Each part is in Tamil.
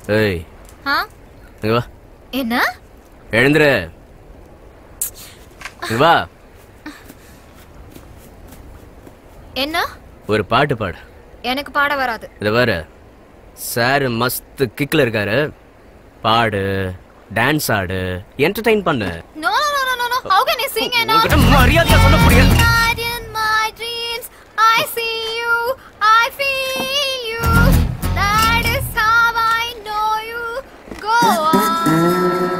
ஏய் ஆ இங்க வா என்ன எழுந்துரு இங்க வா என்ன ஒரு பாட்டு பாடு எனக்கு பாட வராது இதை பாரு சார் மஸ்த் கிக்ல இருக்காரு பாடு டான்ஸ் ஆடு என்டர்டைன் பண்ணு no no no no no how can you sing and உன்கிட்ட மரியாதையா சொல்ல புரியாது in my dreams I see you I feel you that is how I know you go on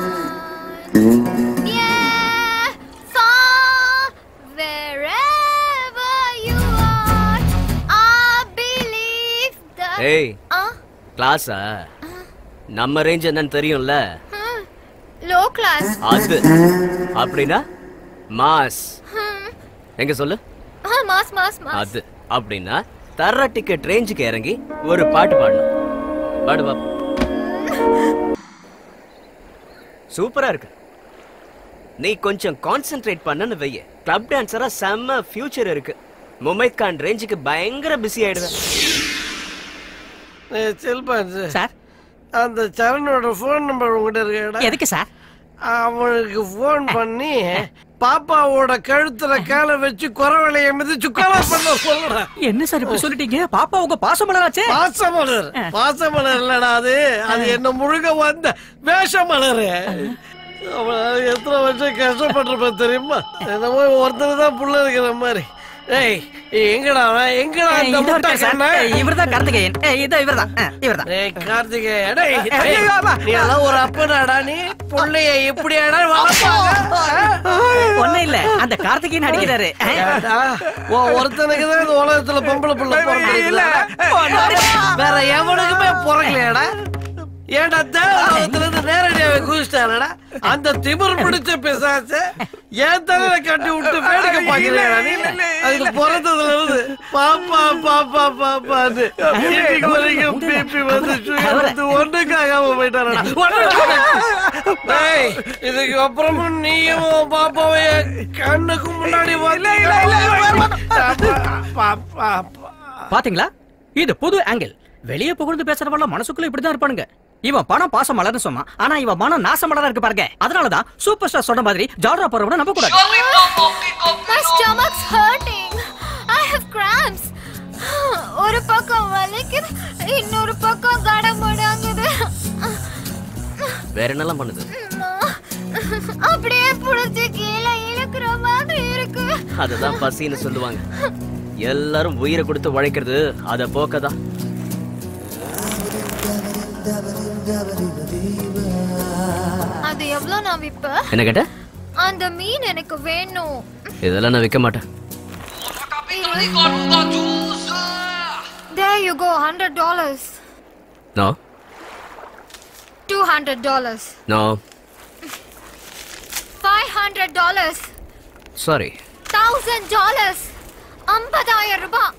yeah far wherever you are I believe that ஏய் ஆ கிளாஸா நம்ம ரேஞ்ச் என்னன்னு தெரியும்ல லோ கிளாஸ் அது அப்படின்னா மாஸ் எங்க சொல்லு மாஸ் மாஸ் மாஸ் அது அப்படின்னா தர்ற டிக்கெட் ரேஞ்சுக்கு இறங்கி ஒரு பாட்டு பாடணும் பாடு பாப்பா சூப்பரா இருக்கு நீ கொஞ்சம் கான்சென்ட்ரேட் பண்ணன்னு வைய கிளப் டான்சரா செம்ம ஃபியூச்சர் இருக்கு முமைத் கான் ரேஞ்சுக்கு பயங்கர பிஸி ஆயிடுவேன் செல்பான்ஸ் சார் அந்த சரணோட ஃபோன் நம்பர் உங்ககிட்ட இருக்கா எதுக்கு சார் அவனுக்கு ஃபோன் பண்ணி பாப்பாவோட கழுத்துல காலை வச்சு குறவளைய மிதிச்சு கொலை பண்ண சொல்லுடா என்ன சார் இப்படி சொல்லிட்டீங்க பாப்பா உங்க பாசமலராச்சே பாசமலர் பாசமலர் இல்லடா அது அது என்ன முழுக வந்த வேஷமலர் அவன் எத்தனை வருஷம் கஷ்டப்பட்டிருப்பான் தெரியுமா என்னமோ ஒருத்தர் தான் புள்ள இருக்கிற மாதிரி ஏய் எங்கடா அவன் எங்கடா அந்த முட்டை கண்ணை இவர்தான் கார்த்திகேயன் ஏய், இதோ இவர்தான் ஆ, இவர்தான் ஏய் கார்த்திகேய டேய் ஏய், டேய், ஏய், வா, வா. நீ எல்லாம் ஒரு அப்பனாடா நீ புள்ளைய இப்படியாடா வளர்ப்பாங்க ஒண்ணும் இல்ல அந்த கார்த்திகேயன் அடிக்கிறாரு ஆ. ஏண்டா, உன் ஒருத்தனுக்கு தான் இந்த உலகத்துல பொம்பளை புள்ள பிறந்திருக்குல்ல? வேற எவனுக்குமே பிறக்கலையாடா ஏன்டா தேவலோகத்துல இருந்து நேரடியாவே குதிச்சிட்டானடா அந்த திமிர் பிடிச்ச பிசாசு என் தலையில கட்டி விட்டு வேடிக்கை பாக்கிறேடா நீ அதுக்கு பிறந்ததுல இருந்து பாப்பா பாப்பா பாப்பான்னு இன்னைக்கு வரைக்கும் பிபி வந்து சுகர் வந்து ஒண்ணுக்காகாம போயிட்டானடா டேய், இதுக்கு அப்புறமும் நீயும் உன் பாப்பாவை என் கண்ணுக்கு முன்னாடி வந்து பாப்பா பாத்தீங்களா இது புது ஆங்கிள் வெளிய புகழ்ந்து பேசுறவங்க மனசுக்குள்ள இப்படிதான் இருப்பானுங்க இவன் பணம் பாசம் மலர்னு சொன்னான் ஆனா இவன் மனம் நாசம் மலரா இருக்கு பாருங்க அதனாலதான் சூப்பர் ஸ்டார் சொன்ன மாதிரி ஜால்ரா போறவன நம்ப கூடாது My stomach's hurting. I have cramps. ஒரு பக்கம் வலிக்குது இன்னொரு பக்கம் கடமுடாங்குது வேற என்னெல்லாம் பண்ணுது அப்படியே புடிச்சு கீழே இழுக்கிற மாதிரி இருக்கு அதுதான் பசின்னு சொல்லுவாங்க எல்லாரும் உயிரை கொடுத்து உழைக்கிறது அத போக்கதான் அது எவ்வளவு நான் விப்ப என்ன கேட்ட அந்த மீன் எனக்கு வேணும் இதெல்லாம் நான் விற்க மாட்டேன் There you go, hundred dollars, no two hundred dollars, no five hundred dollars, sorry thousand dollars, ஐம்பதாயிரம் ரூபாய்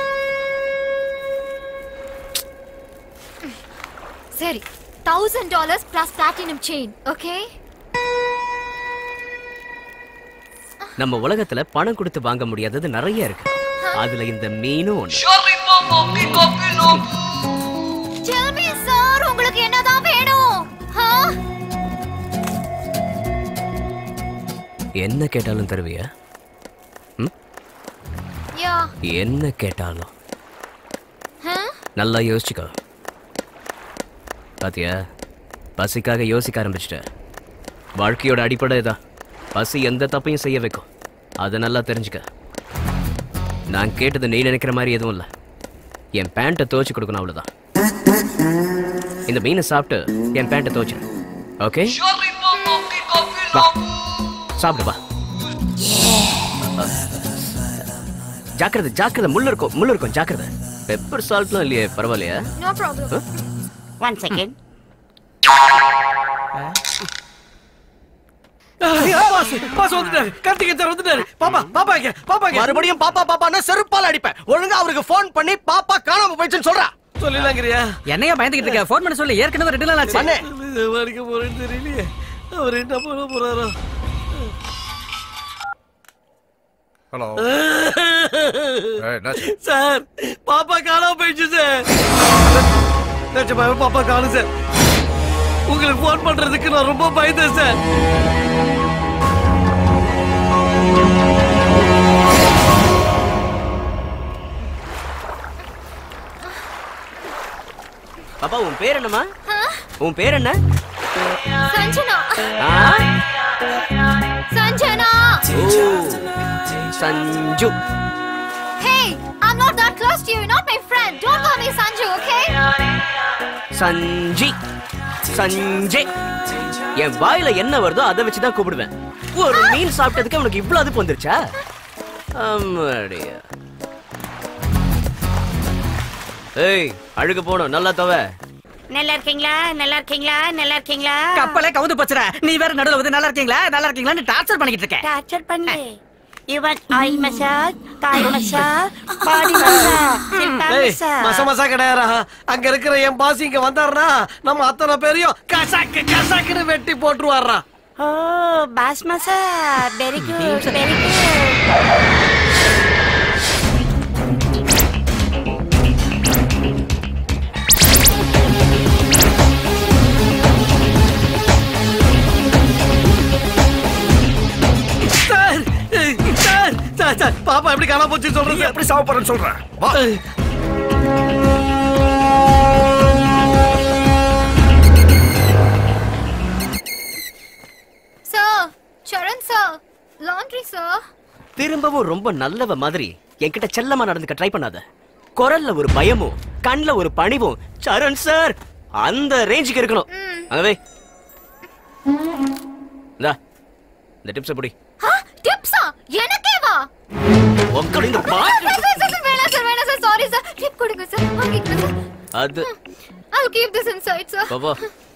சரி thousand dollars plus platinum chain okay நம்ம உலகத்துல பணம் கொடுத்து வாங்க முடியாதது நிறைய இருக்கு அதுல இந்த மீனும் ஒண்ணு Tell me, sir, உங்களுக்கு என்னதான் வேணும் Huh? என்ன கேட்டாலும் தருவியா Yeah. என்ன கேட்டாலும் Huh? நல்லா யோசிச்சுக்கோ பாத்தியா பசிக்காக யோசிக்க ஆரம்பிச்சிட்ட வாழ்க்கையோட அடிப்படை இதான் பசி எந்த தப்பையும் செய்ய வைக்கும் அதை நல்லா தெரிஞ்சுக்க நான் கேட்டது நீ நினைக்கிற மாதிரி எதுவும் இல்லை என் பேண்ட்டை துவைச்சு கொடுக்கணும் அவ்வளோதான் இந்த மீனை சாப்பிட்டு என் பேண்ட்டை துவைச்சிரு ஓகே வா சாப்பிடு வா ஜாக்கிரதை ஜாக்கிரதை முள்ளு இருக்கும் முள்ளு இருக்கும் ஜாக்கிரதை பெப்பர் சால்ட்லாம் இல்லையே பரவாயில்லையா No problem. One second boss boss வந்துட்டாரு கார்த்திகை சார் வந்துட்டாரு பாப்பா பாப்பா இங்க பாப்பா இங்க மறுபடியும் பாப்பா பாப்பான்னு செருப்பால அடிப்பேன் ஒழுங்கா அவருக்கு ஃபோன் பண்ணி பாப்பா காணாம போயிடுச்சுன்னு சொல்றா சொல்லிடலாங்கிறியா என்னையா பயந்துகிட்டு இருக்க ஃபோன் பண்ண சொல்லி ஏற்கனவே ரெண்டு நாள் ஆச்சு பண்ணு இது வரைக்கும் போறேன்னு தெரியலையே அவர் என்ன பண்ண போறாரோ ஹலோ சார் பாப்பா காணாம போயிடுச்சு சார் நிஜமாவே பாப்பா காணும் சார் உங்களுக்கு ஃபோன் பண்றதுக்கு நான் ரொம்ப பயந்தேன் சார் பாப்பா உன் பேர் என்னம்மா உன் பேர் என்ன சஞ்சனா ஆ? சஞ்சனா ஓ Sanju Hey, I'm not that close to you. You're not my friend. Don't call me Sanju, okay? சஞ்சி சஞ்சே என் வாயில என்ன வருதோ அதை வச்சு தான் கூப்பிடுவேன் ஒரு மீன் சாப்பிட்டதுக்கு உனக்கு இவ்வளவு அதுப்பு வந்துருச்சா அம்மாடியா ஏய் அழுகு போனோம் நல்லா தவ நல்லா இருக்கீங்களா நல்லா இருக்கீங்களா நல்லா இருக்கீங்களா கப்பலே கவுந்து போச்சுற நீ வேற நடுவுல வந்து நல்லா இருக்கீங்களா நல்லா இருக்கீங்களான்னு டார்ச்சர் பண்ணிக்கிட்டு இருக்க டார்ச்சர் பண்ணு இவன் oil massage Thai massage body massage Shilpa ஏய் மச மசாஜ் மசா கிடையாரா அங்க இருக்கிற என் பாஸ் இங்க வந்தாருனா நம்ம அத்தனை பேரையும் கசாக்கு கசாக்குன்னு வெட்டி போட்டுருவாரா oh boss massage very good very good sir ஏய், சார் சார் சார் பாப்பா எப்படி காணாம போச்சு சொல்றது எப்படி சாவ போறேன்னு சொல்றேன் வா Sir, Charan sir, laundry sir. திரும்பவும் ரொம்ப நல்லவ மாதிரி என்கிட்ட செல்லமா நடந்துக்க ட்ரை பண்ணாத குரல்ல ஒரு பயமும் கண்ணுல ஒரு பணிவும் சரண் சார் அந்த ரேஞ்சுக்கு இருக்கணும் அங்கவே இந்தா இந்த டிப்ஸ் புடி Huh? Tipsa? எனக்கே வா உங்க இந்த Sir, பாட்டு sir, sir, sir, வேணாம் sir, வேணாம் sir. Sorry sir. Tip கொடுங்க sir. வாங்கிக்கிறேன் sir. அது I'll keep this inside sir. Baba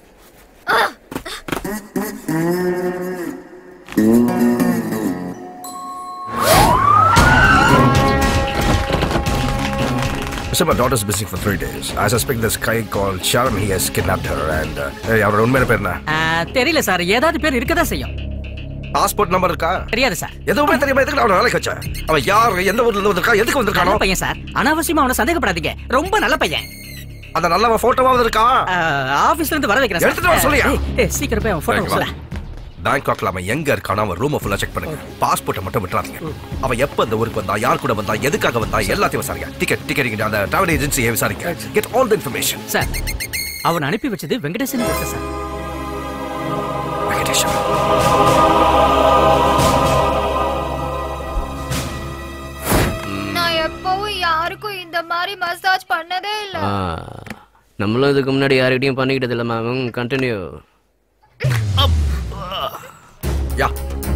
So my daughter's missing for three days. I suspect this guy called Sharon, he has kidnapped her and... Uh, hey, அவரோட உண்மையான பேர் என்ன ஆ, தெரியல சார் ஏதாவது பேர் இருக்கதான் செய்யும் பாஸ்போர்ட் நம்பர் இருக்கா தெரியாது சார் எதுவுமே தெரியுமா எதுக்கு அவனை வேலைக்கு வச்ச அவன் யார் எந்த ஊர்ல இருந்து வந்திருக்கா எதுக்கு நல்ல வந்திருக்கானோ பையன் சார் அனாவசியமா அவனை சந்தேகப்படாதீங்க ரொம்ப நல்ல பையன் அந்த நல்லவன் போட்டோவாவது இருக்கா ஆ, ஆபீஸ்ல இருந்து வர வைக்கிறேன் எடுத்துட்டு வர சார் சொல்லியா? ஏய், ஏய், சீக்கிரம் போய் அவன் போட்டோ சொல்ல பேங்காக்ல அவன் எங்க இருக்கானோ அவன் ரூமை ஃபுல்லா செக் பண்ணுங்க பாஸ்போர்ட்டை மட்டும் விட்டுறாதீங்க அவன் எப்ப இந்த ஊருக்கு வந்தா யார் கூட வந்தா எதுக்காக வந்தா எல்லாத்தையும் விசாரிங்க டிக்கெட் டிக்கெட் அந்த டிராவல் ஏஜென்சியை விசாரிங்க get all the information sir அவன் அனுப்பி வச்சது வெங்கடேசன் சார் வெங்கடேஷன் நான் எப்பவும் யாருக்கும் இந்த மாதிரி மசாஜ் பண்ணதே இல்ல ஆ, நம்மளும் இதுக்கு முன்னாடி யார்கிட்டயும் பண்ணிக்கிட்டது இல்ல மேம் கண்டினியூ யா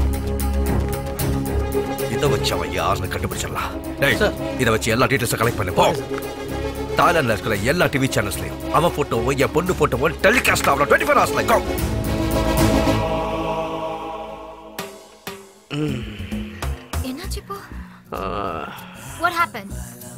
இத வச்சு அவன் யாருன்னு கண்டுபிடிச்சிடலாம் டேய் இத வச்சு எல்லா டீடைல்ஸும் கலெக்ட் பண்ணு போ தாய்லாந்துல இருக்கிற எல்லா டிவி சேனல்ஸ்லயும் அவன் போட்டோவோ என் பொண்ணு போட்டோவோ டெலிகாஸ்ட் ஆகலாம் டுவெண்ட்டி ஃபோர் ஹவர்ஸ்ல கோ என்னாச்சு இப்போ What happened?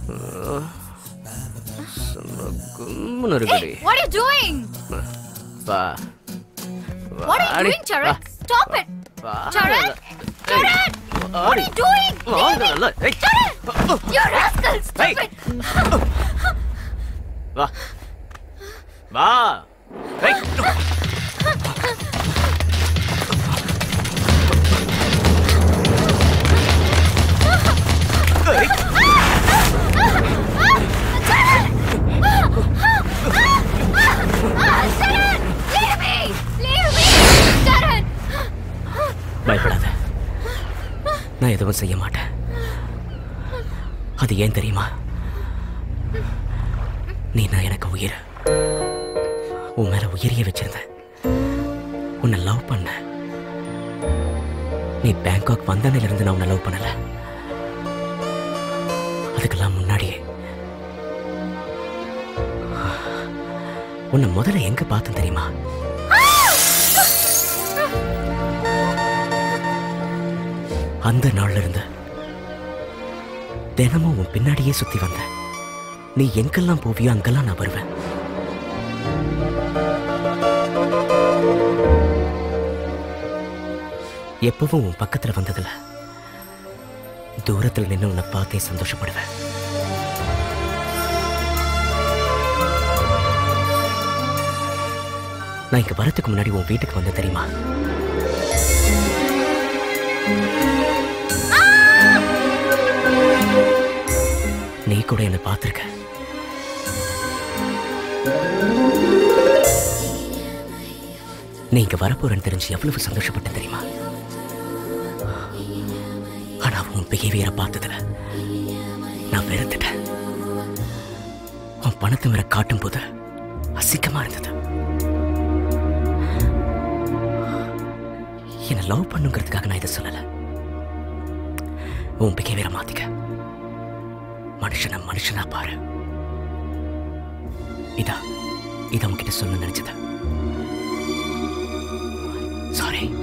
கும்முன்னு இருக்குடி What are you doing? வா What are you வாடி. doing, Charan? Stop it! வா. Charan! Charan! What are you doing? வாங்க Leave me! நல்லா. ஏய், Charan! You rascal! Stop Hey. it! வா வா ஏய், ஏய், Ah, Charan! Leave me! Leave me! Charan! பயப்படாத நான் எதுவும் செய்ய மாட்டேன் அது ஏன் தெரியுமா நீ நான் எனக்கு உயிர் உன் மேல உயிரியே வச்சிருந்த உன்னை லவ் பண்ண நீ பேங்காக் வந்தனையில இருந்து நான் உன்னை லவ் பண்ணல அதுக்கெல்லாம் முன்னாடியே உன்னை முதல்ல எங்க பார்த்தேன் தெரியுமா அந்த நாள்ல இருந்து தினமும் உன் பின்னாடியே சுத்தி வந்தேன் நீ எங்கெல்லாம் போவியோ அங்கெல்லாம் நான் வருவேன் எப்பவும் உன் பக்கத்துல வந்ததுல தூரத்துல நின்று உன்னை பார்த்தே சந்தோஷப்படுவேன் நான் இங்க வரதுக்கு முன்னாடி உன் வீட்டுக்கு வந்தேன் தெரியுமா நீ கூட என்ன பார்த்திருக்க நீ இங்க வரப்போறேன்னு தெரிஞ்சு எவ்வளவு சந்தோஷப்பட்டேன் தெரியுமா ஆனா உன் பிஹேவியரை பார்த்ததுல நான் வெறுத்துட்டேன் உன் பணத்தை மேல காட்டும் போது அசிங்கமா இருந்தது என்ன லவ் பண்ணுங்கிறதுக்காக நான் இதை சொல்லல உன் பிஹேவியரை மாத்திக்க மனுஷனை மனுஷனா பாரு இதா இதை உன்கிட்ட சொல்லணும்னு நினைச்சது சாரி